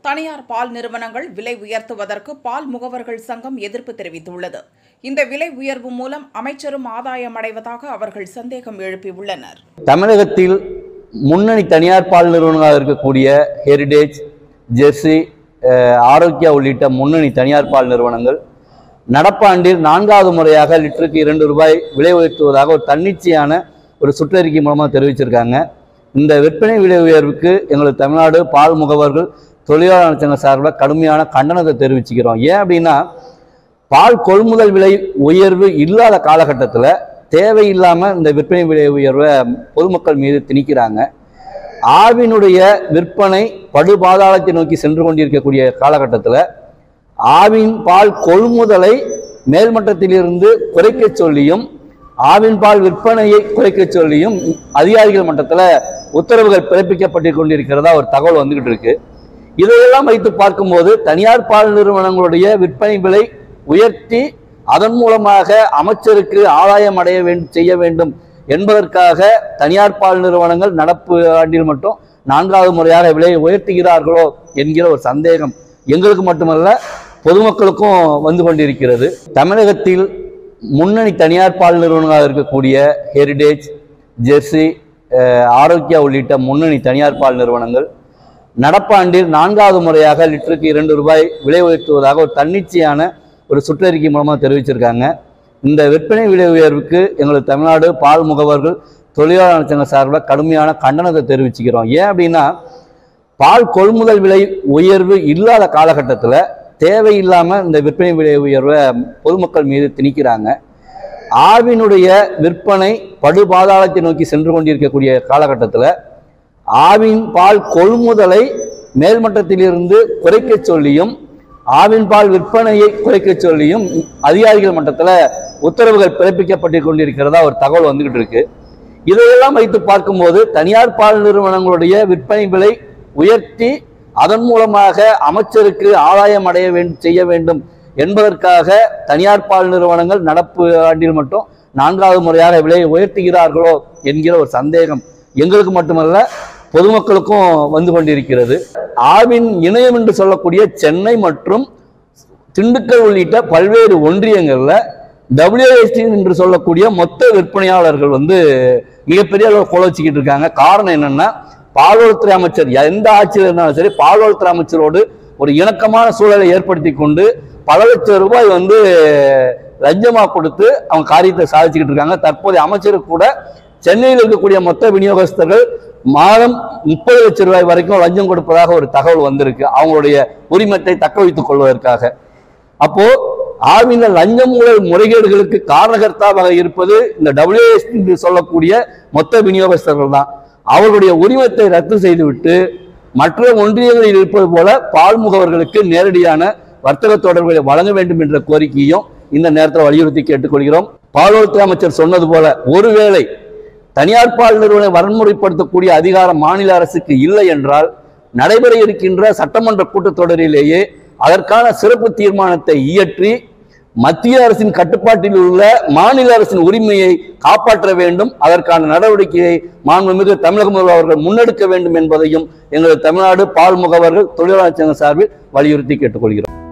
தனியார் பால் நிறுவனங்கள் விலை உயர்த்துவதற்கு பால் முகவர்கள் சங்கம் எதிர்ப்பு தெரிவித்துள்ளது இந்த விலை உயர்வு மூலம் அமைச்சரும் ஆதாயம் அடைவதாக அவர்கள் சந்தேகம் எழுப்பியுள்ளனர் தமிழகத்தில் முன்னணி தனியார் பால் நிறுவனங்களாக இருக்கக்கூடிய ஹெரிடேஜ் ஜெர்சி அஹ், ஆரோக்கியா உள்ளிட்ட முன்னணி தனியார் பால் நிறுவனங்கள் நடப்பாண்டில் நான்காவது முறையாக லிட்டருக்கு இரண்டு ரூபாய் விலை உயர்த்துவதாக ஒரு தன்னிச்சையான ஒரு சுற்றறிக்கை மூலமாக தெரிவிச்சிருக்காங்க இந்த விற்பனை விலை உயர்வுக்கு எங்களுக்கு தமிழ்நாடு பால் முகவர்கள் தொழிலாளர் சங்க சார்பில் கடுமையான கண்டனத்தை தெரிவிச்சுக்கிறோம் ஏன் அப்படின்னா பால் கொள்முதல் விலை உயர்வு இல்லாத காலகட்டத்தில் தேவையில்லாமல் இந்த விற்பனை விலை உயர்வை பொதுமக்கள் மீது திணிக்கிறாங்க ஆவினுடைய விற்பனை படுபாதாளத்தை நோக்கி சென்று கொண்டிருக்கக்கூடிய காலகட்டத்தில் ஆவின் பால் கொள்முதலை மேல்மட்டத்திலிருந்து குறைக்க சொல்லியும் ஆவின் பால் விற்பனையை குறைக்க சொல்லியும் அதிகாரிகள் மட்டத்தில் உத்தரவுகள் பிறப்பிக்கப்பட்டு கொண்டிருக்கிறதா ஒரு தகவல் வந்துகிட்டு இருக்கு இதையெல்லாம் வைத்து பார்க்கும்போது தனியார் பால் நிறுவனங்களுடைய விற்பனை விலை உயர்த்தி அதன் மூலமாக அமைச்சருக்கு ஆதாயம் அடைய வேண்டும் செய்ய வேண்டும் என்பதற்காக தனியார் பால் நிறுவனங்கள் நடப்பு ஆண்டில் மட்டும் நான்காவது முறையாக விலையை உயர்த்துகிறார்களோ என்கிற ஒரு சந்தேகம் எங்களுக்கு மட்டுமல்ல பொதுமக்களுக்கும் வந்து கொண்டிருக்கிறது தமிழகத்தில் முன்னணி தனியார் பால் நிறுவனங்களாக இருக்கக்கூடிய ஹெரிடேஜ் ஜெர்சி அஹ், ஆரோக்கியா உள்ளிட்ட முன்னணி தனியார் பால் நிறுவனங்கள் நடப்பாண்டில் நான்காவது முறையாக லிட்டருக்கு இரண்டு ரூபாய் விலை உயர்த்துவதாக ஒரு தன்னிச்சையான ஒரு சுற்றறிக்கை மூலமாக தெரிவிச்சிருக்காங்க இந்த விற்பனை விலை உயர்வுக்கு எங்களுக்கு தமிழ்நாடு பால் முகவர்கள் தொழிலாளர் சங்க சார்பில் கடுமையான கண்டனத்தை தெரிவிச்சுக்கிறோம் ஏன் அப்படின்னா பால் கொள்முதல் விலை உயர்வு இல்லாத காலகட்டத்தில் தேவையில்லாமல் இந்த விற்பனை விலை உயர்வை பொதுமக்கள் மீது திணிக்கிறாங்க ஆவினுடைய விற்பனை படுபாதாளத்தை நோக்கி சென்று கொண்டிருக்கக்கூடிய காலகட்டத்தில் ஆவின் பால் கொள்முதலை மேல்மட்டத்திலிருந்து குறைக்க சொல்லியும் ஆவின் பால் விற்பனையை குறைக்க சொல்லியும் அதிகாரிகள் மட்டத்தில் உத்தரவுகள் பிறப்பிக்கப்பட்டு கொண்டிருக்கிறதா ஒரு தகவல் வந்துகிட்டு இருக்கு இதையெல்லாம் வைத்து பார்க்கும்போது தனியார் பால் நிறுவனங்களுடைய விற்பனை விலை உயர்த்தி அதன் மூலமாக அமைச்சருக்கு ஆதாயம் அடைய வேண்டும் செய்ய வேண்டும் என்பதற்காக தனியார் பால் நிறுவனங்கள் நடப்பு ஆண்டில் மட்டும் நான்காவது முறையாக விலையை உயர்த்துகிறார்களோ என்கிற ஒரு சந்தேகம் எங்களுக்கு மட்டுமல்ல பொதுமக்களுக்கும் வந்து கொண்டிருக்கிறது ஆவின் இணையம் என்று சொல்லக்கூடிய சென்னை மற்றும் திண்டுக்கல் உள்ளிட்ட பல்வேறு ஒன்றியங்களில் டபிள்யூஎஸ்டி என்று சொல்லக்கூடிய மொத்த விற்பனையாளர்கள் வந்து மிகப்பெரிய அளவில் கோல வச்சுக்கிட்டு இருக்காங்க காரணம் என்னன்னா பால்வளத்துறை அமைச்சர் எந்த ஆட்சியில் இருந்தாலும் சரி பால்வளத்துறை அமைச்சரோடு ஒரு இணக்கமான சூழலை ஏற்படுத்தி கொண்டு பல லட்சம் ரூபாய் வந்து லஞ்சமா கொடுத்து அவங்க காரியத்தை சாதிச்சுக்கிட்டு இருக்காங்க தற்போதைய அமைச்சருக்கு கூட சென்னையில் இருக்கக்கூடிய மொத்த விநியோகஸ்தர்கள் மாதம் முப்பது லட்சம் ரூபாய் வரைக்கும் லஞ்சம் கொடுப்பதாக ஒரு தகவல் வந்திருக்கு அவங்களுடைய உரிமத்தை தக்க வைத்துக் கொள்வதற்காக அப்போ ஆவின லஞ்சம் ஊழல் முறைகேடுகளுக்கு காரணகர்த்தாவாக இருப்பது இந்த டபிள்யூஎஸ்டி என்று சொல்லக்கூடிய மொத்த விநியோகஸ்தர்கள் தான் அவர்களுடைய உரிமத்தை ரத்து செய்துவிட்டு மற்ற ஒன்றியங்களில் இருப்பது போல பால் முகவர்களுக்கு நேரடியான வர்த்தக தொடர்புகளை வழங்க வேண்டும் என்ற கோரிக்கையும் இந்த நேரத்தில் வலியுறுத்தி கேட்டுக்கொள்கிறோம் பால்வளத்துறை அமைச்சர் சொன்னது போல ஒருவேளை தனியார் பால் நிறுவனம் வரன்முறைப்படுத்தக்கூடிய அதிகாரம் மாநில அரசுக்கு இல்லை என்றால் நடைபெற இருக்கின்ற சட்டமன்ற கூட்டத்தொடரிலேயே அதற்கான சிறப்பு தீர்மானத்தை இயற்றி மத்திய அரசின் கட்டுப்பாட்டில் உள்ள மாநில அரசின் உரிமையை காப்பாற்ற வேண்டும் அதற்கான நடவடிக்கையை மாண்புமிகு தமிழக முதல்வர் அவர்கள் முன்னெடுக்க வேண்டும் என்பதையும் எங்களது தமிழ்நாடு பால் முகவர்கள் தொழிலாளர் சங்க சார்பில் வலியுறுத்தி கேட்டுக்கொள்கிறோம்